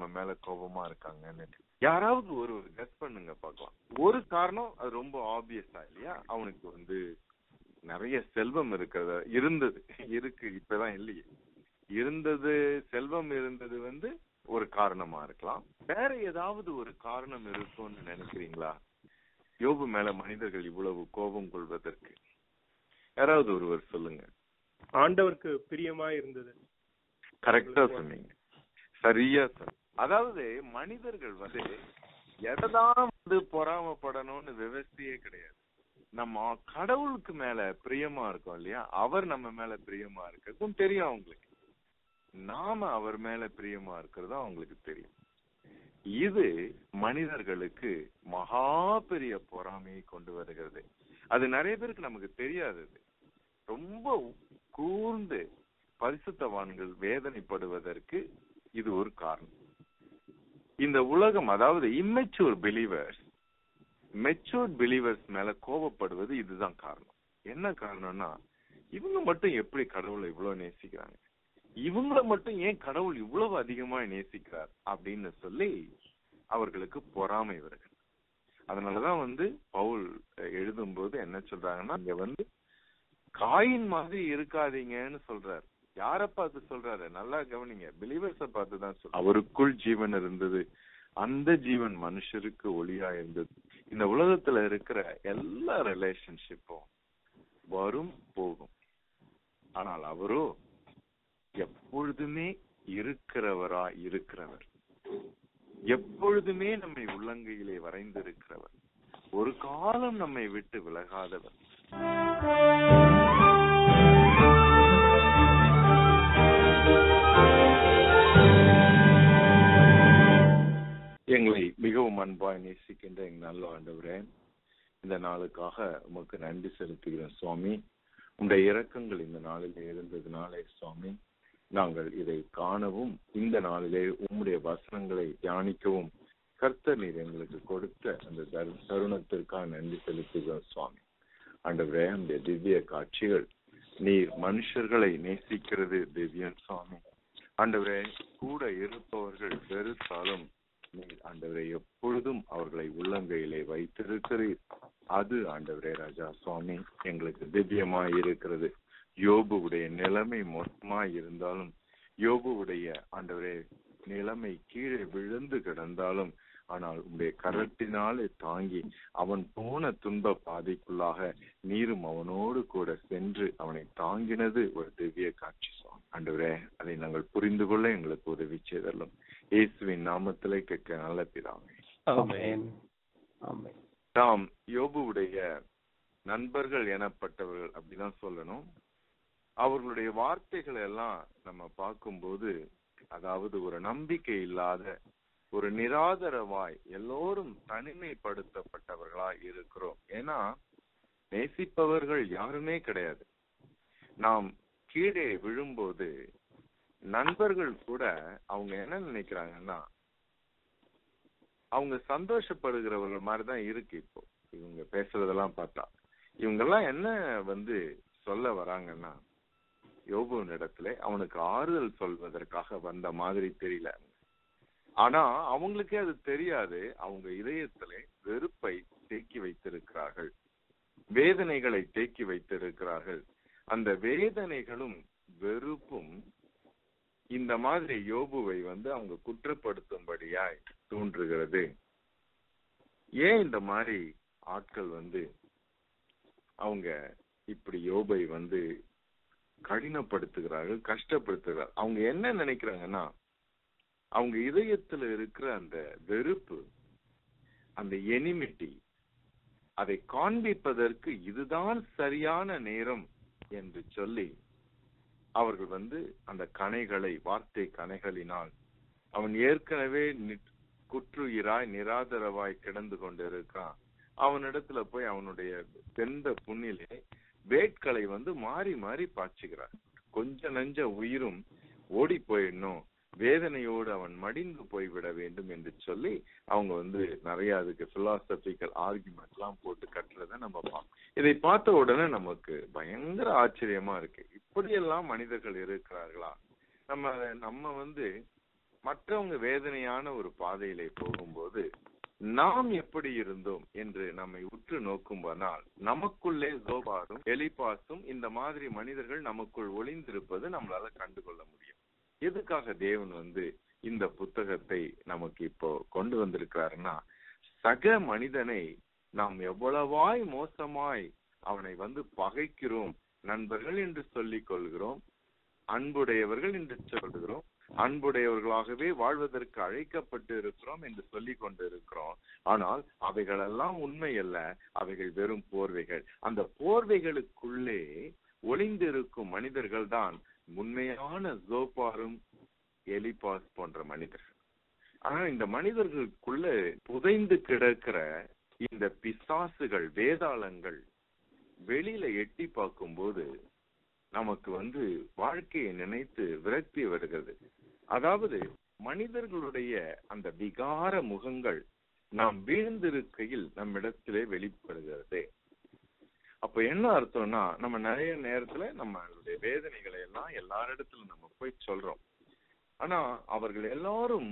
நம்ம மேல கோபமா இருக்காங்கன்னு யாராவது ஒரு கெஸ் பண்ணுங்க பார்க்கலாம் ஒரு காரணம் அது ரொம்ப ஆப்வியஸா இல்லையா அவனுக்கு வந்து நிறைய செல்வம் இருக்கிறத இருந்தது இருக்கு இப்பதான் இல்லையே இருந்தது செல்வம் இருந்தது வந்து ஒரு காரணமா இருக்கலாம் வேற ஏதாவது ஒரு காரணம் இருக்கும்னு நினைக்கிறீங்களா யோபு மேல மனிதர்கள் இவ்வளவு கோபம் கொள்வதற்கு யாராவது ஒருவர் சொல்லுங்க ஆண்டவருக்கு பிரியமா இருந்தது கரெக்டா சொன்னீங்க சரியா சொன்ன அதாவது மனிதர்கள் வந்து எதைதான் வந்து பொறாமப்படணும்னு விவசாயே கிடையாது நம்ம கடவுளுக்கு மேல பிரியமா இருக்கோம் இல்லையா அவர் நம்ம மேல பிரியமா இருக்கிறதும் தெரியும் அவங்களுக்கு நாம அவர் மேல பிரியமா இருக்கிறதும் அவங்களுக்கு தெரியும் இது மனிதர்களுக்கு மகா பெரிய பொறாமையை கொண்டு வருகிறது அது நிறைய பேருக்கு நமக்கு தெரியாதது ரொம்ப கூர்ந்து பரிசுத்தவான்கள் வேதனைப்படுவதற்கு இது ஒரு காரணம் இந்த உலகம் அதாவது இம்மெச்சூர் பிலீவர்ஸ் மெச்சூர்ட் பிலீவர்ஸ் மேல கோபப்படுவது இதுதான் காரணம் என்ன காரணம்னா இவங்க மட்டும் எப்படி கடவுளை இவ்வளவு நேசிக்கிறாங்க இவங்கள மட்டும் ஏன் கடவுள் இவ்வளவு அதிகமா நேசிக்கிறார் அப்படின்னு சொல்லி அவர்களுக்கு பொறாமை வருகிறது அதனாலதான் வந்து பவுல் எழுதும்போது என்ன சொல்றாங்கன்னா இங்க வந்து காயின் மாதிரி இருக்காதீங்கன்னு சொல்றாரு யார பார்த்து சொல்றாரு நல்லா கவனிங்க பிலீவர்ஸ பார்த்து தான் சொல்ற அவருக்குள் ஜீவன் இருந்தது அந்த ஜீவன் மனுஷருக்கு ஒளியா இருந்தது இந்த உலகத்துல இருக்கிற எல்லா ரிலேஷன்ஷிப்பும் வரும் போகும் ஆனால் அவரோ எப்பொழுதுமே இருக்கிறவரா இருக்கிறவர் எப்பொழுதுமே நம்மை உள்ளங்கையிலே வரைந்திருக்கிறவர் ஒரு காலம் நம்மை விட்டு விலகாதவர் எங்களை மிகவும் அன்பாய் நேசிக்கின்ற எங்க நல்ல ஆண்டவரே இந்த நாளுக்காக உமக்கு நன்றி செலுத்துகிறேன் சுவாமி உடைய இரக்கங்கள் இந்த நாளிலே இருந்ததுனாலே சுவாமி நாங்கள் இதை காணவும் இந்த நாளிலே உம்முடைய வசனங்களை தியானிக்கவும் கர்த்தர் நீர் எங்களுக்கு கொடுத்த அந்த தருணத்திற்காக நன்றி செலுத்துகிறோம் சுவாமி ஆண்டவரே அந்த திவ்ய காட்சிகள் நீர் மனுஷர்களை நேசிக்கிறது திவ்யன் சுவாமி ஆண்டவரே கூட இருப்பவர்கள் வெறுத்தாலும் நீர் ஆண்டவரை எப்பொழுதும் அவர்களை உள்ளங்கையிலே வைத்திருக்கிறீர் அது ஆண்டவரே ராஜா சுவாமி எங்களுக்கு திவ்யமாய் இருக்கிறது யோபுவுடைய நிலைமை மொத்தமாய் இருந்தாலும் யோபுவுடைய ஆண்டவரே நிலைமை கீழே விழுந்து கிடந்தாலும் ஆனால் உடைய கரத்தினாலே தாங்கி அவன் போன துன்ப பாதைக்குள்ளாக நீரும் அவனோடு கூட சென்று அவனை தாங்கினது ஒரு திவ்ய காட்சி சுவாமி ஆண்டவரே அதை நாங்கள் புரிந்து கொள்ள எங்களுக்கு உதவி செய்தல்லும் இயேசுவின் நாமத்திலே கேட்க நல்ல பிதாவே தாம் யோபுவுடைய நண்பர்கள் எனப்பட்டவர்கள் அப்படிதான் சொல்லணும் அவர்களுடைய வார்த்தைகள் எல்லாம் நம்ம பார்க்கும்போது அதாவது ஒரு நம்பிக்கை இல்லாத ஒரு நிராதரவாய் எல்லோரும் தனிமைப்படுத்தப்பட்டவர்களாய் இருக்கிறோம் ஏன்னா நேசிப்பவர்கள் யாருமே கிடையாது நாம் கீழே விழும்போது நண்பர்கள் கூட அவங்க என்ன நினைக்கிறாங்கன்னா அவங்க சந்தோஷப்படுகிறவர்கள் மாதிரிதான் இருக்கு இப்போ இவங்க பேசுறதெல்லாம் பார்த்தா இவங்க எல்லாம் என்ன வந்து சொல்ல வராங்கன்னா யோபுவின் இடத்துல அவனுக்கு ஆறுதல் சொல்வதற்காக வந்த மாதிரி தெரியல ஆனா அவங்களுக்கே அது தெரியாது அவங்க இதயத்திலே வெறுப்பை தேக்கி வைத்திருக்கிறார்கள் வேதனைகளை தேக்கி வைத்திருக்கிறார்கள் அந்த வேதனைகளும் வெறுப்பும் இந்த மாதிரி யோபுவை வந்து அவங்க குற்றப்படுத்தும்படியாய் தோன்றுகிறது ஏன் இந்த மாதிரி ஆட்கள் வந்து அவங்க இப்படி யோபை வந்து கடினப்படுத்துகிறார்கள் கஷ்டப்படுத்துகிறார்கள் அவங்க என்ன நினைக்கிறாங்கன்னா அவங்க இதயத்துல இருக்கிற அந்த வெறுப்பு அந்த எனிமிட்டி அதை காண்பிப்பதற்கு இதுதான் சரியான நேரம் என்று சொல்லி அவர்கள் வந்து அந்த கணைகளை வார்த்தை கணைகளினால் அவன் ஏற்கனவே குற்றுயிராய் நிராதரவாய் கிடந்து கொண்டிருக்கான் அவனிடத்துல போய் அவனுடைய தெந்த புண்ணிலே வேட்களை வந்து மாறி மாறி பாய்ச்சுகிறார் கொஞ்ச நஞ்ச உயிரும் ஓடி போயிடணும் வேதனையோடு அவன் மடிந்து போய்விட வேண்டும் என்று சொல்லி அவங்க வந்து நிறைய அதுக்கு பிலாசபிக்கல் ஆர்குமெண்ட் எல்லாம் போட்டு கட்டுறத நம்ம பார்ப்போம் இதை பார்த்த உடனே நமக்கு பயங்கர ஆச்சரியமா இருக்கு இப்படியெல்லாம் மனிதர்கள் இருக்கிறார்களா நம்ம நம்ம வந்து மற்றவங்க வேதனையான ஒரு பாதையிலே போகும்போது நாம் எப்படி இருந்தோம் என்று நம்மை உற்று நோக்கும்போனால் நமக்குள்ளே ஜோபாரும் எலிபாசும் இந்த மாதிரி மனிதர்கள் நமக்குள் ஒளிந்திருப்பது நம்மளால கண்டுகொள்ள முடியும் எதுக்காக தேவன் வந்து இந்த புத்தகத்தை நமக்கு இப்போ கொண்டு வந்திருக்கிறாருன்னா சக மனிதனை நாம் எவ்வளவாய் மோசமாய் அவனை வந்து பகைக்கிறோம் நண்பர்கள் என்று சொல்லிக் கொள்கிறோம் அன்புடையவர்கள் என்று சொல்கிறோம் அன்புடையவர்களாகவே வாழ்வதற்கு அழைக்கப்பட்டு இருக்கிறோம் என்று சொல்லிக் கொண்டு இருக்கிறோம் ஆனால் அவைகளெல்லாம் உண்மை அல்ல அவைகள் வெறும் போர்வைகள் அந்த போர்வைகளுக்குள்ளே ஒளிந்திருக்கும் மனிதர்கள் தான் உண்மையான ஜோபாரும் எலிபாஸ் போன்ற மனிதர்கள் ஆனா இந்த மனிதர்களுக்குள்ள புதைந்து கிடக்கிற இந்த பிசாசுகள் வேதாளங்கள் வெளியில எட்டி பார்க்கும்போது நமக்கு வந்து வாழ்க்கையை நினைத்து விரக்தி வருகிறது அதாவது மனிதர்களுடைய அந்த விகார முகங்கள் நாம் வீழ்ந்திருக்கையில் நம்மிடத்திலே வெளிப்படுகிறது அப்ப என்ன அர்த்தம்னா நம்ம நிறைய நேரத்துல நம்மளுடைய வேதனைகளை எல்லாம் எல்லாரிடத்துல நம்ம போய் சொல்றோம் ஆனா அவர்கள் எல்லாரும்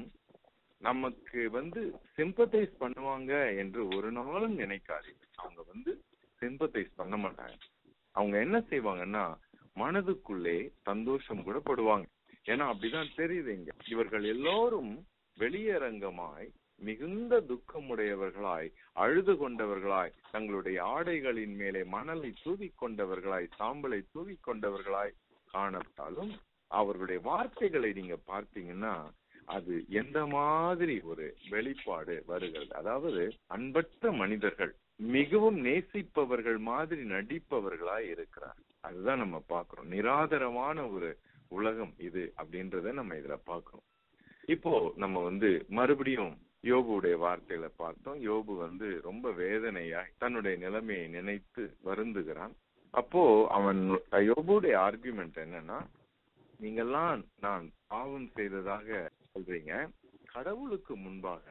நமக்கு வந்து சிம்பத்தைஸ் பண்ணுவாங்க என்று ஒரு நாளும் நினைக்காதீங்க அவங்க வந்து சிம்பத்தைஸ் பண்ண மாட்டாங்க அவங்க என்ன செய்வாங்கன்னா மனதுக்குள்ளே சந்தோஷம் கூட படுவாங்க ஏன்னா அப்படிதான் தெரியுது இங்க இவர்கள் எல்லோரும் வெளியரங்கமாய் மிகுந்த துக்கமுடையவர்களாய் அழுது கொண்டவர்களாய் தங்களுடைய ஆடைகளின் மேலே மணலை தூவி கொண்டவர்களாய் சாம்பலை தூவி கொண்டவர்களாய் காணப்பட்டாலும் அவர்களுடைய வார்த்தைகளை நீங்க பார்த்தீங்கன்னா அது எந்த மாதிரி ஒரு வெளிப்பாடு வருகிறது அதாவது அன்பற்ற மனிதர்கள் மிகவும் நேசிப்பவர்கள் மாதிரி நடிப்பவர்களாய் இருக்கிறார் அதுதான் நம்ம பாக்குறோம் நிராதரமான ஒரு உலகம் இது அப்படின்றத நம்ம இதுல பாக்குறோம் இப்போ நம்ம வந்து மறுபடியும் யோபுடைய வார்த்தைகளை பார்த்தோம் யோபு வந்து ரொம்ப வேதனையாய் தன்னுடைய நிலைமையை நினைத்து வருந்துகிறான் அப்போ அவன் யோபுடைய ஆர்குமெண்ட் என்னன்னா நீங்கெல்லாம் நான் பாவம் செய்ததாக சொல்றீங்க கடவுளுக்கு முன்பாக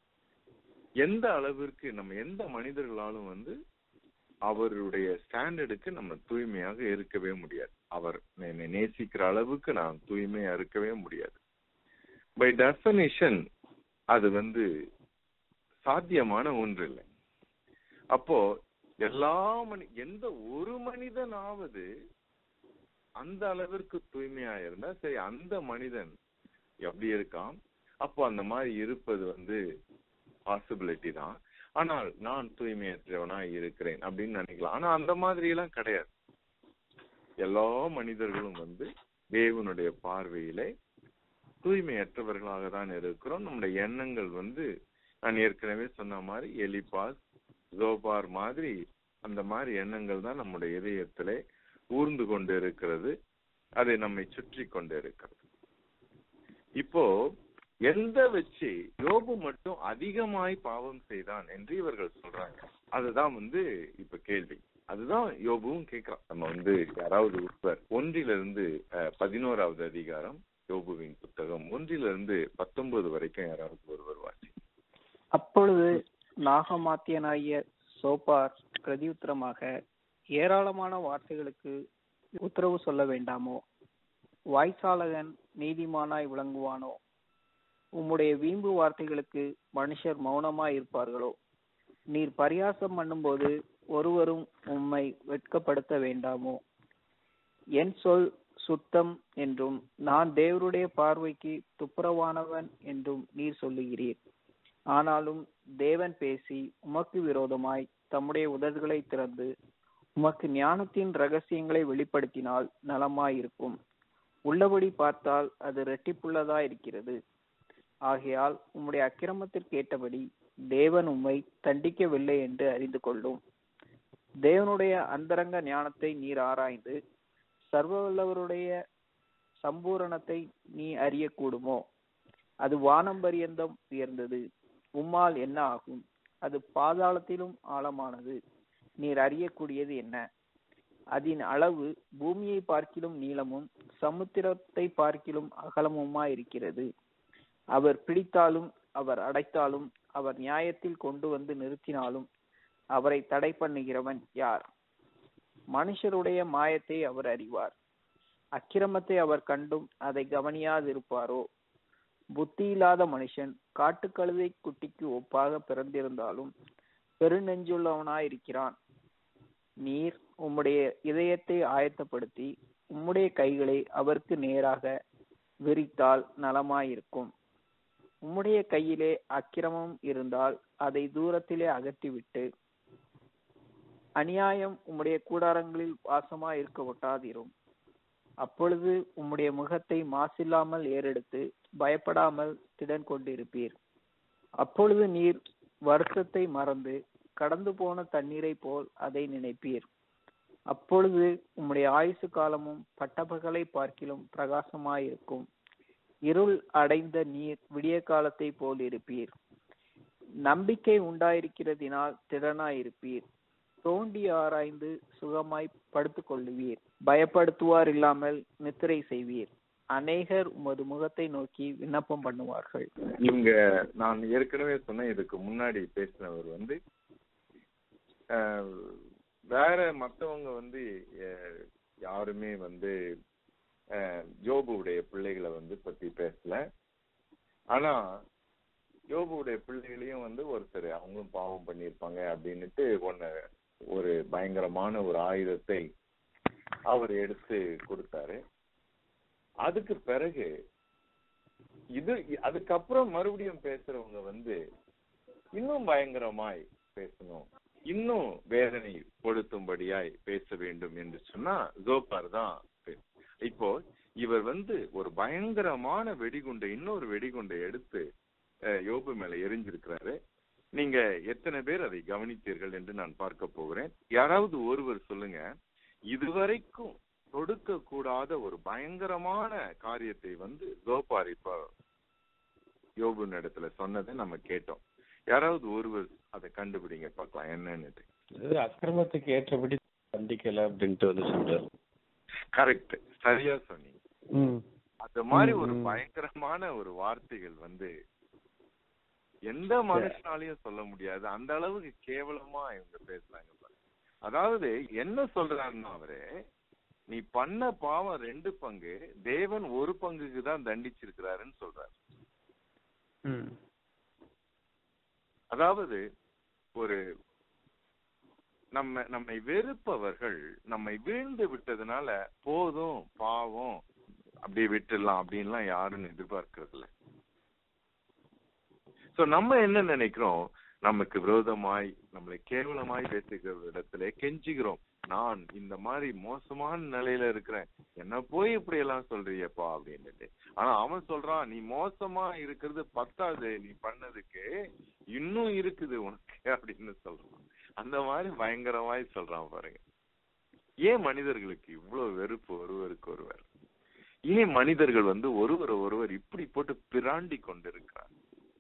எந்த அளவிற்கு நம்ம எந்த மனிதர்களாலும் வந்து அவருடைய ஸ்டாண்டர்டுக்கு நம்ம தூய்மையாக இருக்கவே முடியாது அவர் என்னை நேசிக்கிற அளவுக்கு நான் தூய்மையா இருக்கவே முடியாது பை டெஃபனிஷன் அது வந்து சாத்தியமான ஒன்று இல்லை அப்போ எல்லா மனி எந்த ஒரு மனிதனாவது அந்த அளவிற்கு தூய்மையா இருந்தா சரி அந்த மனிதன் எப்படி இருக்கான் அப்போ அந்த மாதிரி இருப்பது வந்து பாசிபிலிட்டி தான் ஆனால் நான் தூய்மையற்றவனா இருக்கிறேன் அப்படின்னு நினைக்கலாம் ஆனா அந்த மாதிரி எல்லாம் கிடையாது எல்லா மனிதர்களும் வந்து தேவனுடைய பார்வையிலே தூய்மையற்றவர்களாக தான் இருக்கிறோம் நம்முடைய எண்ணங்கள் வந்து நான் ஏற்கனவே சொன்ன மாதிரி எலிபாஸ் ஜோபார் மாதிரி அந்த மாதிரி எண்ணங்கள் தான் நம்முடைய இதயத்திலே ஊர்ந்து கொண்டு இருக்கிறது அதை நம்மை சுற்றி கொண்டு இருக்கிறது இப்போ எந்த வச்சு யோபு மட்டும் அதிகமாய் பாவம் செய்தான் என்று இவர்கள் சொல்றாங்க அதுதான் வந்து இப்ப கேள்வி அதுதான் யோபுவும் கேட்கிறான் நம்ம வந்து யாராவது ஒருவர் ஒன்றிலிருந்து பதினோராவது அதிகாரம் யோபுவின் புத்தகம் ஒன்றிலிருந்து பத்தொன்பது வரைக்கும் யாராவது ஒருவர் வாசி அப்பொழுது நாகமாத்தியனாகிய சோபார் பிரதியுத்தரமாக ஏராளமான வார்த்தைகளுக்கு உத்தரவு சொல்ல வேண்டாமோ வாய்சாலகன் நீதிமானாய் விளங்குவானோ உம்முடைய வீம்பு வார்த்தைகளுக்கு மனுஷர் மௌனமாய் இருப்பார்களோ நீர் பரியாசம் பண்ணும்போது ஒருவரும் உம்மை வெட்கப்படுத்த வேண்டாமோ என் சொல் சுத்தம் என்றும் நான் தேவருடைய பார்வைக்கு துப்புரவானவன் என்றும் நீர் சொல்லுகிறீர் ஆனாலும் தேவன் பேசி உமக்கு விரோதமாய் தம்முடைய உதடுகளை திறந்து உமக்கு ஞானத்தின் ரகசியங்களை வெளிப்படுத்தினால் நலமாயிருக்கும் உள்ளபடி பார்த்தால் அது ரெட்டிப்புள்ளதா இருக்கிறது ஆகையால் உம்முடைய அக்கிரமத்திற்கு ஏற்றபடி தேவன் உம்மை தண்டிக்கவில்லை என்று அறிந்து கொள்ளும் தேவனுடைய அந்தரங்க ஞானத்தை நீர் ஆராய்ந்து சர்வவல்லவருடைய சம்பூரணத்தை நீ அறியக்கூடுமோ அது வானம் பரியந்தம் உயர்ந்தது உம்மால் என்ன ஆகும் அது பாதாளத்திலும் ஆழமானது நீர் அறியக்கூடியது என்ன அதன் அளவு பூமியை பார்க்கிலும் நீளமும் சமுத்திரத்தை பார்க்கிலும் அகலமுமா இருக்கிறது அவர் பிடித்தாலும் அவர் அடைத்தாலும் அவர் நியாயத்தில் கொண்டு வந்து நிறுத்தினாலும் அவரை தடை பண்ணுகிறவன் யார் மனுஷருடைய மாயத்தை அவர் அறிவார் அக்கிரமத்தை அவர் கண்டும் அதை கவனியாதிருப்பாரோ புத்தி இல்லாத மனுஷன் காட்டுக்கழுதை குட்டிக்கு ஒப்பாக பிறந்திருந்தாலும் பெருநெஞ்சுள்ளவனாயிருக்கிறான் நீர் உம்முடைய இதயத்தை ஆயத்தப்படுத்தி உம்முடைய கைகளை அவருக்கு நேராக விரித்தால் நலமாயிருக்கும் உம்முடைய கையிலே அக்கிரமம் இருந்தால் அதை தூரத்திலே அகற்றிவிட்டு அநியாயம் உம்முடைய கூடாரங்களில் வாசமா இருக்க ஒட்டாதிரும் அப்பொழுது உம்முடைய முகத்தை மாசில்லாமல் ஏறெடுத்து பயப்படாமல் திடன் கொண்டிருப்பீர் அப்பொழுது நீர் வருத்தத்தை மறந்து கடந்து போன தண்ணீரை போல் அதை நினைப்பீர் அப்பொழுது உம்முடைய ஆயுசு காலமும் பட்டப்பகலை பார்க்கிலும் பிரகாசமாயிருக்கும் இருள் அடைந்த நீர் விடிய காலத்தை போல் இருப்பீர் நம்பிக்கை உண்டாயிருக்கிறதினால் திறனாயிருப்பீர் தோண்டி ஆராய்ந்து சுகமாய் படுத்துக் கொள்ளுவீர் பயப்படுத்துவார் இல்லாமல் நித்திரை செய்வீர் அநேகர் உமது முகத்தை நோக்கி விண்ணப்பம் பண்ணுவார்கள் இவங்க நான் ஏற்கனவே சொன்னேன் இதுக்கு முன்னாடி பேசினவர் வந்து அஹ், வேற மத்தவங்க வந்து அஹ், யாருமே வந்து அஹ், யோபுவுடைய பிள்ளைகளை வந்து பத்தி பேசல ஆனா யோபுவுடைய பிள்ளைகளையும் வந்து ஒருத்தர் அவங்களும் பாவம் பண்ணியிருப்பாங்க அப்படின்னுட்டு ஒன்னு ஒரு பயங்கரமான ஒரு ஆயுதத்தை அவர் எடுத்து கொடுத்தாரு அதுக்கு பிறகு இது அதுக்கப்புறம் மறுபடியும் பேசுறவங்க வந்து இன்னும் பயங்கரமாய் பேசணும் இன்னும் வேதனை கொடுத்தும்படியாய் பேச வேண்டும் என்று சொன்னா ஜோபார் தான் பே- இப்போ இவர் வந்து ஒரு பயங்கரமான வெடிகுண்டை இன்னொரு வெடிகுண்டை எடுத்து அஹ், யோபு மேல எரிஞ்சிருக்கிறாரு நீங்க எத்தனை பேர் அதை கவனித்தீர்கள் என்று நான் பார்க்க போகிறேன் யாராவது ஒருவர் சொல்லுங்க இதுவரைக்கும் தொடுக்க கூடாத ஒரு பயங்கரமான காரியத்தை வந்து ஜோபார் இப்ப யோபுன் இடத்துல சொன்னதை நம்ம கேட்டோம் யாராவது ஒருவர் அதை கண்டுபிடிங்க பார்க்கலாம் என்னன்னு அது அக்கிரமத்துக்கு ஏற்றபடி தண்டிக்கல அப்படின்ட்டு வந்து சொல்றாரு கரெக்ட் சரியா சொன்னீங்க ம் அந்த மாதிரி ம், ஒரு ம். பயங்கரமான ஒரு வார்த்தைகள் வந்து எந்த மனுஷனாலையும் சொல்ல முடியாது அந்த அளவுக்கு கேவலமா இவங்க பேசுறாங்க பாருங்க. அதாவது என்ன சொல்றாருன்னா அவரு நீ பண்ண பாவம் ரெண்டு பங்கு தேவன் ஒரு பங்குக்கு தான் தண்டிச்சிருக்கிறாருன்னு சொல்றாரு ம் அதாவது ஒரு நம்ம நம்மை வெறுப்பவர்கள் நம்மை வீழ்ந்து விட்டதுனால போதும் பாவம் அப்படியே விட்டுடலாம் அப்படின்லாம் யாரும் எதிர்பார்க்கறது இல்ல சோ நம்ம என்ன நினைக்கிறோம் நமக்கு விரோதமாய் நம்மளை கேவலமாய் பேசுகிற இடத்துல கெஞ்சுகிறோம் நான் இந்த மாதிரி மோசமான நிலையில இருக்கிறேன் என்ன போய் இப்படி எல்லாம் சொல்றியப்பா அப்படின்னுட்டு ஆனா அவன் சொல்றான் நீ மோசமா இருக்கிறது பத்தாது நீ பண்ணதுக்கு இன்னும் இருக்குது உனக்கு அப்படின்னு சொல்றான் அந்த மாதிரி பயங்கரமாய் சொல்றான் பாருங்க ஏன் மனிதர்களுக்கு இவ்வளவு வெறுப்பு ஒருவருக்கு ஒருவர் ஏன் மனிதர்கள் வந்து ஒருவர் ஒருவர் இப்படி போட்டு பிராண்டி கொண்டிருக்கிறார்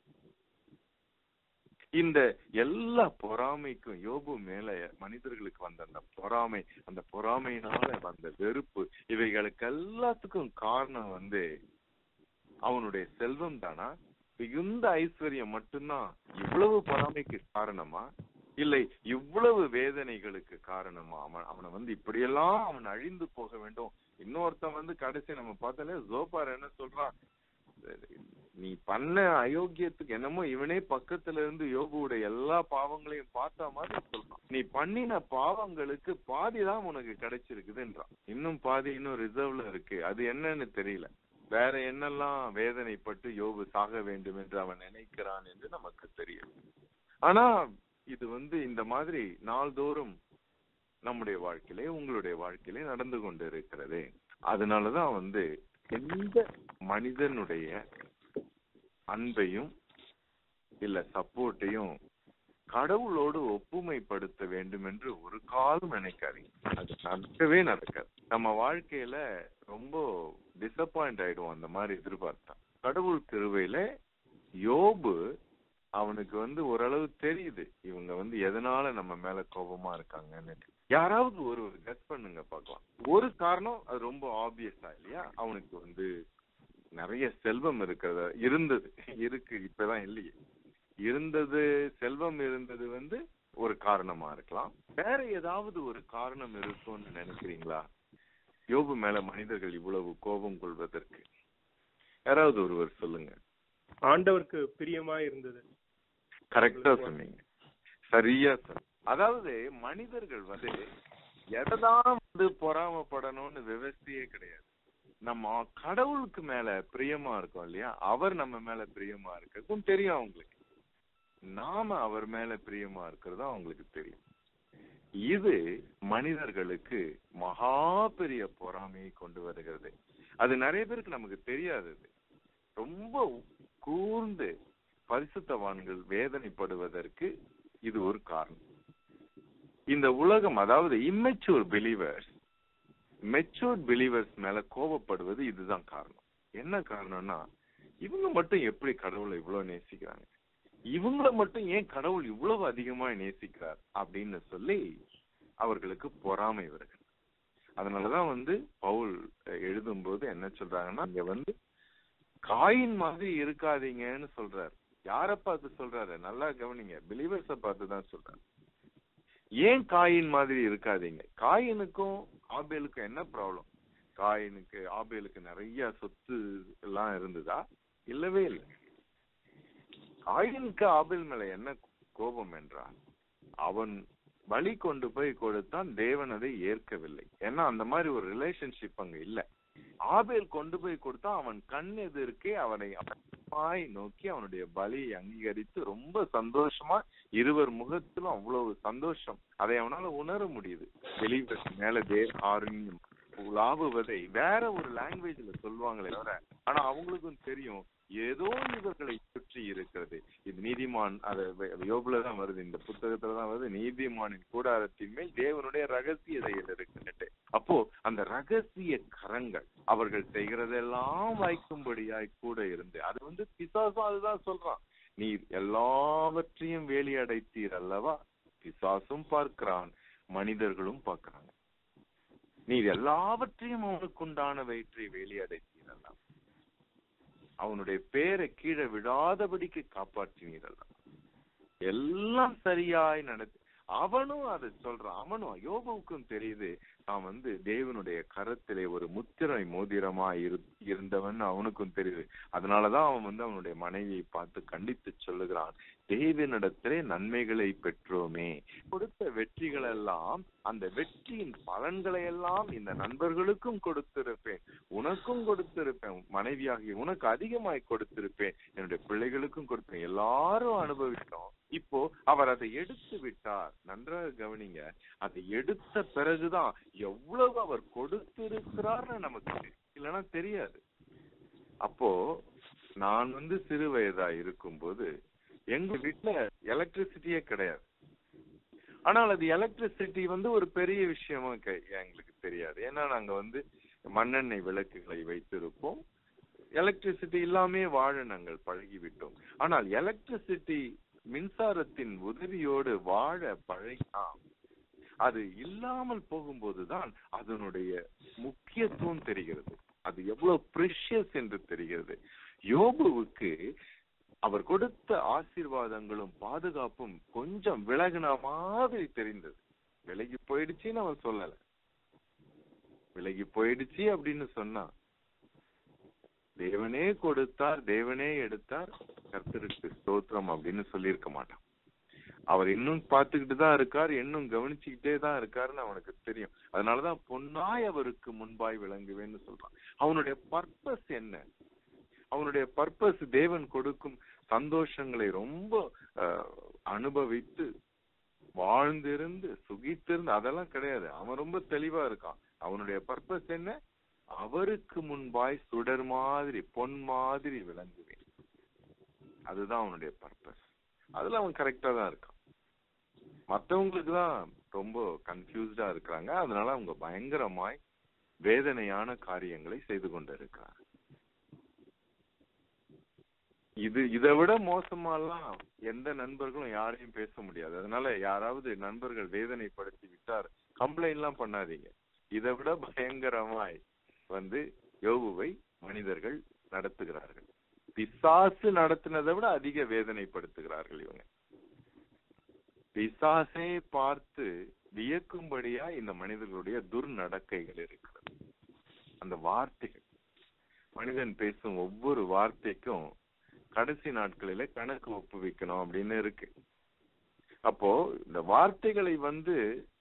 இந்த எல்லா பொறாமைக்கும் யோபு மேல மனிதர்களுக்கு வந்த அந்த பொறாமை அந்த பொறாமையினால வந்த வெறுப்பு இவைகளுக்கு எல்லாத்துக்கும் காரணம் வந்து அவனுடைய செல்வம் தானா மிகுந்த ஐஸ்வர்யம் மட்டும்தான் இவ்வளவு பொறாமைக்கு காரணமா இல்லை இவ்வளவு வேதனைகளுக்கு காரணமா அவன் அவனை வந்து இப்படியெல்லாம் அவன் அழிந்து போக வேண்டும் இன்னொருத்தன் வந்து கடைசி நம்ம பார்த்தாலே ஜோபார் என்ன சொல்றான் நீ பண்ண அயோக்கியத்துக்கு என்னமோ இவனே பக்கத்துல இருந்து யோகுவுடைய எல்லா பாவங்களையும் பார்த்த மாதிரி சொல்றான் நீ பண்ணின பாவங்களுக்கு பாதி தான் உனக்கு கிடைச்சிருக்குதுன்றான் இன்னும் பாதி இன்னும் ரிசர்வ்ல இருக்கு அது என்னன்னு தெரியல வேற என்னெல்லாம் வேதனைப்பட்டு யோபு சாக வேண்டும் என்று அவன் நினைக்கிறான் என்று நமக்கு தெரியும் ஆனா இது வந்து இந்த மாதிரி நாள்தோறும் நம்முடைய வாழ்க்கையிலே உங்களுடைய வாழ்க்கையிலே நடந்து கொண்டு இருக்கிறது அதனாலதான் வந்து எந்த மனிதனுடைய அன்பையும் இல்ல சப்போர்ட்டையும் கடவுளோடு ஒப்புமைப்படுத்த வேண்டும் என்று ஒரு காலம் நினைக்காதீங்க அது நடக்கவே நடக்காது நம்ம வாழ்க்கையில ரொம்ப டிசப்பாயிண்ட் ஆயிடுவோம் அந்த மாதிரி எதிர்பார்த்தா கடவுள் கிருவையில யோபு அவனுக்கு வந்து ஓரளவு தெரியுது இவங்க வந்து எதனால நம்ம மேல கோபமா இருக்காங்கன்னு யாராவது ஒரு கெஸ் பண்ணுங்க பார்க்கலாம் ஒரு காரணம் அது ரொம்ப ஆப்வியஸா இல்லையா அவனுக்கு வந்து நிறைய செல்வம் இருக்கிறத இருந்தது இருக்கு இப்பதான் இல்லையே இருந்தது செல்வம் இருந்தது வந்து ஒரு காரணமா இருக்கலாம் வேற ஏதாவது ஒரு காரணம் இருக்கும்னு நினைக்கிறீங்களா யோபு மேல மனிதர்கள் இவ்வளவு கோபம் கொள்வதற்கு யாராவது ஒருவர் சொல்லுங்க ஆண்டவருக்கு பிரியமா இருந்தது கரெக்டா சொன்னீங்க சரியா சொன்னீங்க அதாவது மனிதர்கள் வந்து எதைதான் வந்து பொறாமப்படணும்னு விவசாயே கிடையாது நம்ம கடவுளுக்கு மேல பிரியமா இருக்கோம் இல்லையா அவர் நம்ம மேல பிரியமா இருக்கும் தெரியும் அவங்களுக்கு நாம அவர் மேல பிரியமா இருக்கிறது அவங்களுக்கு தெரியும் இது மனிதர்களுக்கு மகா பெரிய பொறாமையை கொண்டு வருகிறது அது நிறைய பேருக்கு நமக்கு தெரியாதது ரொம்ப கூர்ந்து பரிசுத்தவான்கள் வேதனைப்படுவதற்கு இது ஒரு காரணம் இந்த உலகம் அதாவது இம்மெச்சூர் பிலீவர்ஸ் மெச்சூர்ட் பிலீவர்ஸ் மேல கோபப்படுவது இதுதான் காரணம் என்ன காரணம்னா இவங்க மட்டும் எப்படி கடவுளை இவ்வளவு நேசிக்கிறாங்க இவங்கள மட்டும் ஏன் கடவுள் இவ்வளவு அதிகமா நேசிக்கிறார் அப்படின்னு சொல்லி அவர்களுக்கு பொறாமை வருகிறது அதனாலதான் வந்து பவுல் எழுதும்போது என்ன சொல்றாங்கன்னா இங்க வந்து காயின் மாதிரி இருக்காதீங்கன்னு சொல்றாரு யார பார்த்து சொல்றாரு நல்லா கவனிங்க பிலீவர்ஸ பார்த்து தான் சொல்றாரு ஏன் காயின் மாதிரி இருக்காதீங்க காயினுக்கும் ஆபேலுக்கும் என்ன ப்ராப்ளம் காயினுக்கு ஆபேலுக்கு நிறைய சொத்து எல்லாம் இருந்ததா இல்லவே இல்லை காயினுக்கு ஆபேல் மேல என்ன கோபம் என்றால் அவன் பலி கொண்டு போய் கொடுத்தான் தேவன் அதை ஏற்கவில்லை ஏன்னா அந்த மாதிரி ஒரு ரிலேஷன்ஷிப் அங்க இல்ல ஆபேல் கொண்டு போய் கொடுத்தா அவன் கண் எதிர்க்கே அவனை மாய் நோக்கி அவனுடைய பலியை அங்கீகரித்து ரொம்ப சந்தோஷமா இருவர் முகத்திலும் அவ்வளவு சந்தோஷம் அதை அவனால உணர முடியுது வெளிவர் மேல தேவ ஆருண்யம் உலாவுவதை வேற ஒரு லாங்குவேஜ்ல சொல்லுவாங்களே தவிர ஆனா அவங்களுக்கும் தெரியும் ஏதோ இவர்களை சுற்றி இருக்கிறது இது நீதிமான் அத யோபுல தான் வருது இந்த புத்தகத்துல தான் வருது நீதிமானின் கூடாரத்தின் மேல் தேவனுடைய ரகசிய செயல் இருக்குன்னுட்டு அப்போ அந்த ரகசிய கரங்கள் அவர்கள் செய்கிறதெல்லாம் வாய்க்கும்படியாய் கூட இருந்து அது வந்து பிசாசும் அதுதான் சொல்றான் நீ எல்லாவற்றையும் வேலி அடைத்தீர் அல்லவா பிசாசும் பார்க்கிறான் மனிதர்களும் பார்க்கிறாங்க நீ எல்லாவற்றையும் அவனுக்கு உண்டான வயிற்றை வேலி அடைத்தீர் அல்லவா அவனுடைய பேரை கீழே விடாதபடிக்கு காப்பாற்றினீரல்ல எல்லாம் சரியாய் நடத்தி அவனும் அதை சொல்றான் அவனும் யோபுவுக்கும் தெரியுது நான் வந்து தேவனுடைய கரத்திலே ஒரு முத்திரை மோதிரமா இருந்தவன் அவனுக்கும் தெரியுது அதனாலதான் அவன் வந்து அவனுடைய மனைவியை பார்த்து கண்டித்து சொல்லுகிறான் தேவனிடத்திலே நன்மைகளை பெற்றோமே கொடுத்த வெற்றிகள் எல்லாம் அந்த வெற்றியின் பலன்களை எல்லாம் இந்த நண்பர்களுக்கும் கொடுத்திருப்பேன் உனக்கும் கொடுத்திருப்பேன் மனைவியாகி உனக்கு அதிகமாய் கொடுத்திருப்பேன் என்னுடைய பிள்ளைகளுக்கும் கொடுப்பேன் எல்லாரும் அனுபவித்தோம் இப்போ அவர் அதை எடுத்து விட்டார் நன்றாக கவனிங்க அதை எடுத்த பிறகுதான் எவ்வளவு அவர் கொடுத்திருக்கிறார்னு நமக்கு இல்லைன்னா தெரியாது அப்போ நான் வந்து சிறு வயதா இருக்கும்போது எங்க வீட்டுல எலக்ட்ரிசிட்டியே கிடையாது ஆனால் அது எலக்ட்ரிசிட்டி வந்து ஒரு பெரிய விஷயமா எங்களுக்கு தெரியாது ஏன்னா நாங்க வந்து மண்ணெண்ணெய் விளக்குகளை வைத்திருப்போம் எலக்ட்ரிசிட்டி இல்லாமே வாழ நாங்கள் பழகிவிட்டோம் ஆனால் எலக்ட்ரிசிட்டி மின்சாரத்தின் உதவியோடு வாழ பழகினாம் அது இல்லாமல் போகும்போதுதான் அதனுடைய முக்கியத்துவம் தெரிகிறது அது எவ்வளவு ப்ரிஷியஸ் என்று தெரிகிறது யோபுவுக்கு அவர் கொடுத்த ஆசீர்வாதங்களும் பாதுகாப்பும் கொஞ்சம் விலகின மாதிரி தெரிந்தது விலகி போயிடுச்சுன்னு அவன் சொல்லல விலகி போயிடுச்சு அப்படின்னு சொன்னா தேவனே கொடுத்தார் தேவனே எடுத்தார் கர்த்தருக்கு ஸ்தோத்திரம் அப்படின்னு சொல்லியிருக்க மாட்டான் அவர் இன்னும் பார்த்துக்கிட்டு தான் இருக்கார் இன்னும் கவனிச்சுக்கிட்டே தான் இருக்காருன்னு அவனுக்கு தெரியும் அதனாலதான் பொன்னாய் அவருக்கு முன்பாய் விளங்குவேன்னு சொல்றான் அவனுடைய பர்பஸ் என்ன அவனுடைய பர்பஸ் தேவன் கொடுக்கும் சந்தோஷங்களை ரொம்ப அனுபவித்து வாழ்ந்திருந்து சுகித்திருந்து அதெல்லாம் கிடையாது அவன் ரொம்ப தெளிவா இருக்கான் அவனுடைய பர்பஸ் என்ன அவருக்கு முன்பாய் சுடர் மாதிரி பொன் மாதிரி விளங்குவேன் அதுதான் அவனுடைய பர்பஸ் அதுல அவன் கரெக்டா தான் இருக்கான் மத்தவங்களுக்கு தான் ரொம்ப கன்ஃபியூஸ்டா இருக்கிறாங்க அதனால அவங்க பயங்கரமாய் வேதனையான காரியங்களை செய்து கொண்டு இருக்கிறாங்க இது இதை விட மோசமாலாம் எந்த நண்பர்களும் யாரையும் பேச முடியாது அதனால யாராவது நண்பர்கள் வேதனைப்படுத்தி விட்டார் கம்ப்ளைண்ட் எல்லாம் பண்ணாதீங்க இதை விட பயங்கரமாய் வந்து யோகுவை மனிதர்கள் நடத்துகிறார்கள் பிசாசு நடத்தினதை விட அதிக வேதனைப்படுத்துகிறார்கள் இவங்க பிசாசை பார்த்து வியக்கும்படியா இந்த மனிதர்களுடைய துர்நடக்கைகள் இருக்கிறது அந்த வார்த்தைகள் மனிதன் பேசும் ஒவ்வொரு வார்த்தைக்கும் கடைசி நாட்களில கணக்கு ஒப்புவிக்கணும் அப்படின்னு இருக்கு அப்போ இந்த வார்த்தைகளை வந்து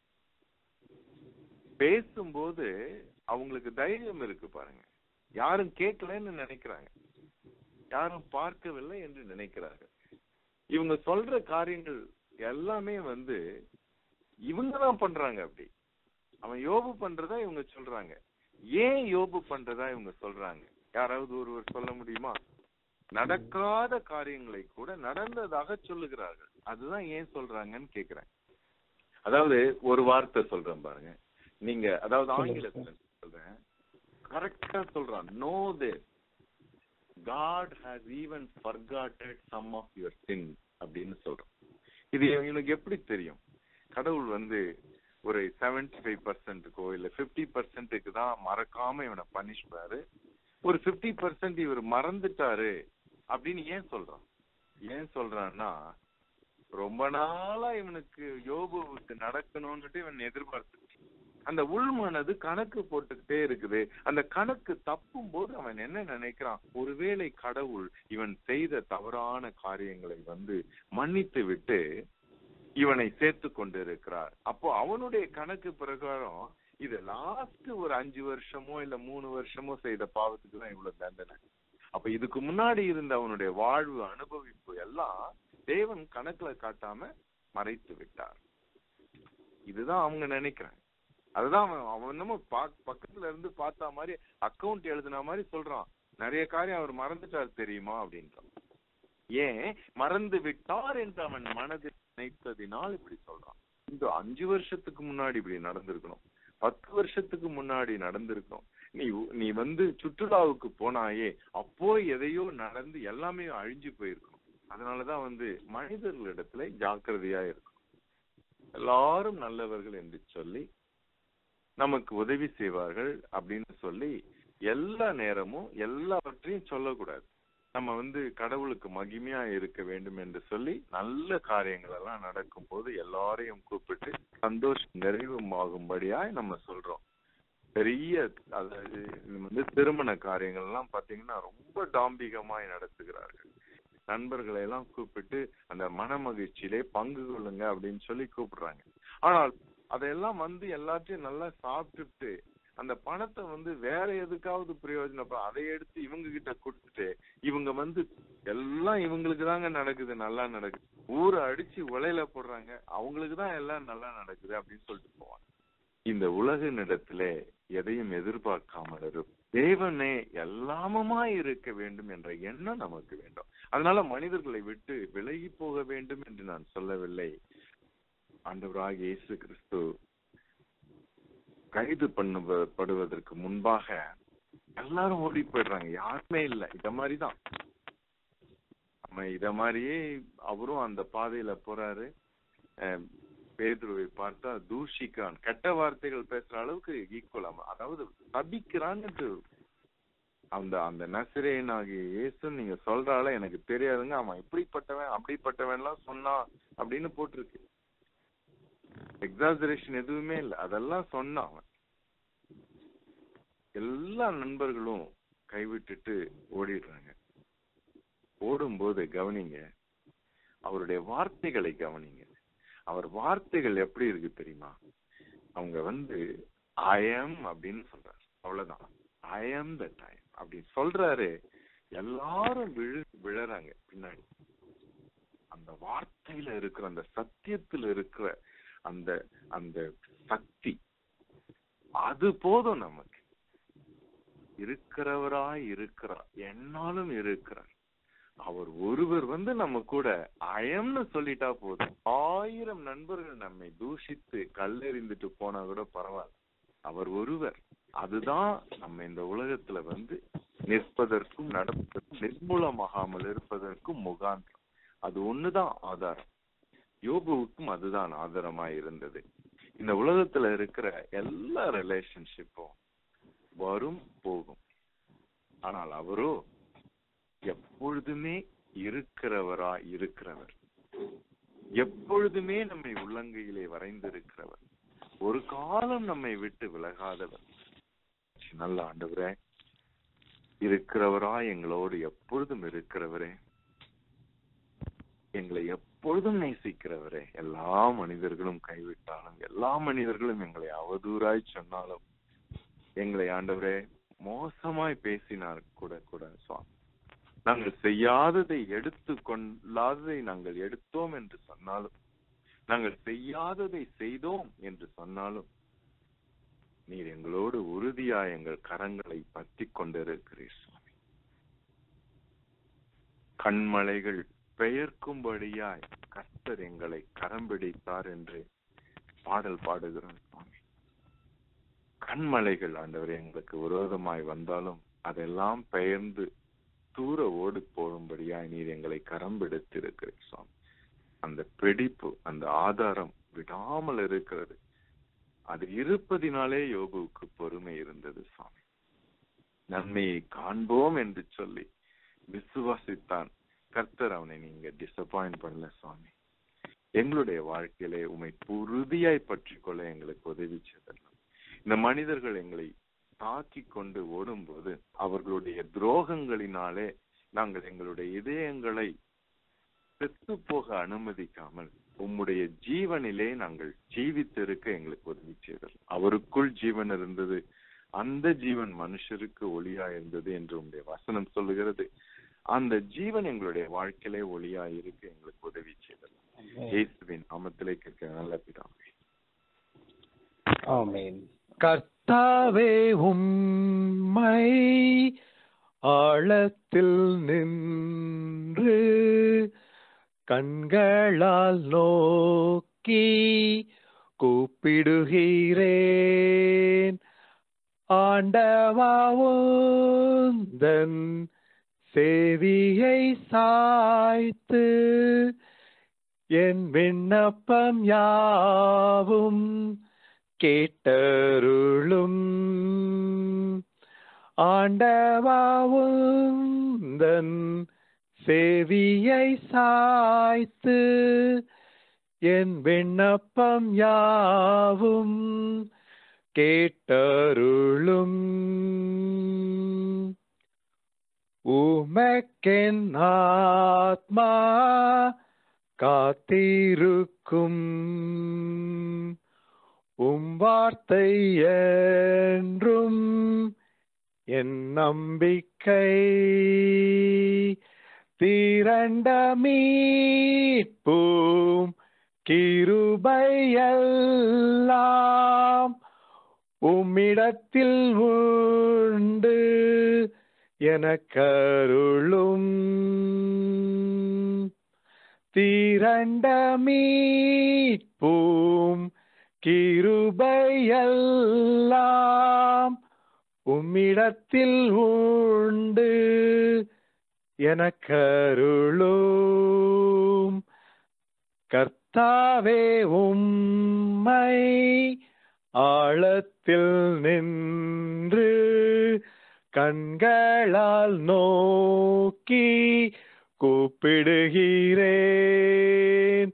பேசும்போது அவங்களுக்கு தைரியம் இருக்கு பாருங்க யாரும் கேட்கலன்னு நினைக்கிறாங்க யாரும் பார்க்கவில்லை என்று நினைக்கிறார்கள் இவங்க சொல்ற காரியங்கள் எல்லாமே வந்து இவங்க தான் பண்றாங்க அப்படி அவன் யோபு பண்றதா இவங்க சொல்றாங்க ஏன் யோபு பண்றதா இவங்க சொல்றாங்க யாராவது ஒருவர் சொல்ல முடியுமா நடக்காத காரியங்களை கூட நடந்ததாக சொல்லுகிறார்கள் அதுதான் ஏன் சொல்றாங்கன்னு கேக்குறேன் அதாவது ஒரு வார்த்தை சொல்றேன் பாருங்க நீங்க அதாவது ஆங்கிலத்துல சொல்றேன் கரெக்டா சொல்றான் no the God has even forgotten some of your sin அப்படின்னு சொல்றான் இது இவனுக்கு எப்படி தெரியும் கடவுள் வந்து ஒரு செவன்டி ஃபைவ் பர்சன்ட்டுக்கோ இல்ல பிப்டி பர்சன்ட்டுக்கு தான் மறக்காம இவனை பனிஷ்பாரு ஒரு பிப்டி பர்சன்ட் இவர் மறந்துட்டாரு அப்படின்னு ஏன் சொல்றான் ஏன் சொல்றான்னா ரொம்ப நாளா இவனுக்கு யோபுவுக்கு நடக்கணும்னுட்டு இவன் எதிர்பார்த்து அந்த உள்மனது கணக்கு போட்டுக்கிட்டே இருக்குது அந்த கணக்கு தப்பும் போது அவன் என்ன நினைக்கிறான் ஒருவேளை கடவுள் இவன் செய்த தவறான காரியங்களை வந்து மன்னித்து விட்டு இவனை சேர்த்து கொண்டு இருக்கிறார் அப்போ அவனுடைய கணக்கு பிரகாரம் இது லாஸ்ட் ஒரு அஞ்சு வருஷமோ இல்ல மூணு வருஷமோ செய்த பாவத்துக்கு தான் இவ்வளவு தண்டனை அப்ப இதுக்கு முன்னாடி இருந்த அவனுடைய வாழ்வு அனுபவிப்பு எல்லாம் தேவன் கணக்குல காட்டாம மறைத்து விட்டார் இதுதான் அவங்க நினைக்கிறாங்க அதுதான் அவன் அவன் என்னமோ பா- பக்கத்துல இருந்து பார்த்தா மாதிரி அக்கவுண்ட் எழுதின மாதிரி சொல்றான் நிறைய காரியம் அவர் மறந்துட்டார் தெரியுமா அப்படின்றான் ஏன் மறந்து விட்டார் என்று அவன் மனதில் நினைத்ததினால் இப்படி சொல்றான் இந்த அஞ்சு வருஷத்துக்கு முன்னாடி இப்படி நடந்திருக்கணும் பத்து வருஷத்துக்கு முன்னாடி நடந்திருக்கணும் நீ நீ வந்து சுற்றுலாவுக்கு போனாயே அப்போ எதையோ நடந்து எல்லாமே அழிஞ்சு போயிருக்கணும் அதனாலதான் வந்து மனிதர்களிடத்துல ஜாக்கிரதையா இருக்கணும் எல்லாரும் நல்லவர்கள் என்று சொல்லி நமக்கு உதவி செய்வார்கள் அப்படின்னு சொல்லி எல்லா நேரமும் எல்லாவற்றையும் சொல்லக்கூடாது நம்ம வந்து கடவுளுக்கு மகிமையா இருக்க வேண்டும் என்று சொல்லி நல்ல காரியங்கள் எல்லாம் நடக்கும் போது எல்லாரையும் கூப்பிட்டு சந்தோஷம் நிறைவுமாகும்படியாய் நம்ம சொல்றோம் பெரிய அதாவது இது வந்து திருமண காரியங்கள் எல்லாம் பாத்தீங்கன்னா ரொம்ப டாம்பிகமாய் நடத்துகிறார்கள் நண்பர்களை எல்லாம் கூப்பிட்டு அந்த மன மகிழ்ச்சியிலே பங்கு கொள்ளுங்க அப்படின்னு சொல்லி கூப்பிடுறாங்க ஆனால் அதையெல்லாம் வந்து எல்லாத்தையும் நல்லா சாப்பிட்டுட்டு அந்த பணத்தை வந்து வேற எதுக்காவது பிரயோஜனப்பா அதை எடுத்து இவங்க கிட்ட கொடுத்துட்டு இவங்க வந்து எல்லாம் இவங்களுக்கு தாங்க நடக்குது நல்லா நடக்குது ஊரை அடிச்சு உலையில போடுறாங்க அவங்களுக்கு தான் எல்லாம் நல்லா நடக்குது அப்படின்னு சொல்லிட்டு போவாங்க இந்த உலகினிடத்துல எதையும் எதிர்பார்க்காமல் இருக்கும் தேவனே எல்லாமுமா இருக்க வேண்டும் என்ற எண்ணம் நமக்கு வேண்டும் அதனால மனிதர்களை விட்டு விலகி போக வேண்டும் என்று நான் சொல்லவில்லை ஆண்டவராக இயேசு கிறிஸ்து கைது பண்ணப்படுவதற்கு முன்பாக எல்லாரும் ஓடி போயிடுறாங்க யாருமே இல்ல இத மாதிரிதான் நம்ம இத மாதிரியே அவரும் அந்த பாதையில போறாரு அஹ் பேதுருவை பார்த்தா தூஷிக்கான் கெட்ட வார்த்தைகள் பேசுற அளவுக்கு ஈக்குவல் அதாவது சபிக்கிறான்னு அந்த அந்த நசிரேன் ஆகிய இயேசு நீங்க சொல்றால எனக்கு தெரியாதுங்க அவன் இப்படிப்பட்டவன் அப்படிப்பட்டவன் எல்லாம் சொன்னான் அப்படின்னு போட்டிருக்கு எக்ஸாசரேஷன் எதுவுமே இல்ல அதெல்லாம் சொன்னான் அவன் எல்லா நண்பர்களும் கைவிட்டுட்டு ஓடிடுறாங்க ஓடும்போது கவனிங்க அவருடைய வார்த்தைகளை கவனிங்க அவர் வார்த்தைகள் எப்படி இருக்கு தெரியுமா அவங்க வந்து ஐஎம் அப்படின்னு சொல்றாரு அவ்வளவுதான் ஐஎம் த டைம் அப்படி சொல்றாரு எல்லாரும் விழு விழறாங்க பின்னாடி அந்த வார்த்தையில இருக்கிற அந்த சத்தியத்துல இருக்கிற அந்த அந்த சக்தி அது போதும் நமக்கு இருக்கிறவராய் இருக்கிறார் என்னாலும் இருக்கிறார் அவர் ஒருவர் வந்து நம்ம கூட அயம்னு சொல்லிட்டா போதும் ஆயிரம் நண்பர்கள் நம்மை தூஷித்து கல்லெறிந்துட்டு போனா கூட பரவாயில்ல அவர் ஒருவர் அதுதான் நம்ம இந்த உலகத்துல வந்து நிற்பதற்கும் நடப்பதற்கும் நிர்மூலமாகாமல் இருப்பதற்கும் முகாந்திரம் அது ஒண்ணுதான் ஆதாரம் யோபுவுக்கும் அதுதான் ஆதாரமா இருந்தது இந்த உலகத்துல இருக்கிற எல்லா ரிலேஷன்ஷிப்பும் வரும் போகும் ஆனால் அவரோ எப்பொழுதுமே இருக்கிறவரா இருக்கிறவர் எப்பொழுதுமே நம்மை உள்ளங்கையிலே வரைந்திருக்கிறவர் ஒரு காலம் நம்மை விட்டு விலகாதவர் நல்ல ஆண்டவரே இருக்கிறவரா எங்களோடு எப்பொழுதும் இருக்கிறவரே எங்களை எப்பொழுதும் நேசிக்கிறவரே எல்லா மனிதர்களும் கைவிட்டாலும் எல்லா மனிதர்களும் எங்களை அவதூறாய் சொன்னாலும் எங்களை ஆண்டவரே மோசமாய் பேசினார் கூட கூட சுவாமி நாங்கள் செய்யாததை எடுத்து கொள்ளாததை நாங்கள் எடுத்தோம் என்று சொன்னாலும் நாங்கள் செய்யாததை செய்தோம் என்று சொன்னாலும் நீர் எங்களோடு உறுதியா எங்கள் கரங்களை பற்றி கொண்டிருக்கிறீர் சுவாமி கண்மலைகள் பெயர்க்கும்படியாய் கர்த்தர் எங்களை கரம் பிடித்தார் என்று பாடல் பாடுகிறோம் சுவாமி கண்மலைகள் ஆண்டவர் எங்களுக்கு விரோதமாய் வந்தாலும் அதெல்லாம் பெயர்ந்து தூர ஓடி போகும்படியாய் நீர் எங்களை கரம் பிடித்திருக்கிறீர் சுவாமி அந்த பிடிப்பு அந்த ஆதாரம் விடாமல் இருக்கிறது அது இருப்பதினாலே யோபுவுக்கு பொறுமை இருந்தது சுவாமி நன்மையை காண்போம் என்று சொல்லி விசுவாசித்தான் கர்த்தர் அவனை நீங்க டிசப்பாயிண்ட் பண்ணல சுவாமி எங்களுடைய வாழ்க்கையிலே உமை உறுதியாய் பற்றி கொள்ள எங்களுக்கு உதவி செய்தலாம் இந்த மனிதர்கள் எங்களை தாக்கி கொண்டு ஓடும்போது அவர்களுடைய துரோகங்களினாலே நாங்கள் எங்களுடைய இதயங்களை செத்து போக அனுமதிக்காமல் உம்முடைய ஜீவனிலே நாங்கள் ஜீவித்திருக்க எங்களுக்கு உதவி செய்தல் அவருக்குள் ஜீவன் இருந்தது அந்த ஜீவன் மனுஷருக்கு ஒளியா இருந்தது என்று உங்களுடைய வசனம் சொல்லுகிறது அந்த ஜீவன் எங்களுடைய வாழ்க்கையிலே ஒளியா இருக்க எங்களுக்கு உதவி செய்தல் இயேசுவின் நாமத்திலே கேட்க நல்ல பிதாவே ஆமென் கர்த்தாவே உம்மை ஆழத்தில் நின்று கண்களால் நோக்கி கூப்பிடுகிறேன் ஆண்டவாவுந்தன் சேதியை சாய்த்து என் விண்ணப்பம் யாவும் கேட்டருளும் ஆண்டவாவுந்தன் சேதியை சாய்த்து என் விண்ணப்பம் யாவும் கேட்டருளும் உமக்கென் ஆத்மா காத்திருக்கும் உம் வார்த்தை என்றும் என் நம்பிக்கை திரண்ட மீட்பும் கிருபையெல்லாம் உம்மிடத்தில் உண்டு எனக்கருளும் திரண்ட மீட்பும் கிருபையெல்லாம் உம்மிடத்தில் உண்டு எனக்கருளும் கர்த்தாவே உம்மை ஆழத்தில் நின்று கண்களால் நோக்கி கூப்பிடுகிறேன்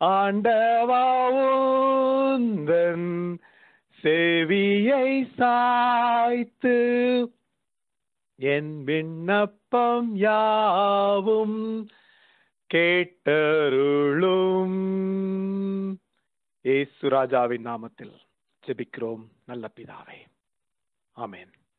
ஆண்டவாவுந்தன் செவியை சாய்த்து என் விண்ணப்பம் யாவும் கேட்டருளும் ஏசு ராஜாவின் நாமத்தில் ஜெபிக்கிறோம் நல்ல பிதாவே ஆமென்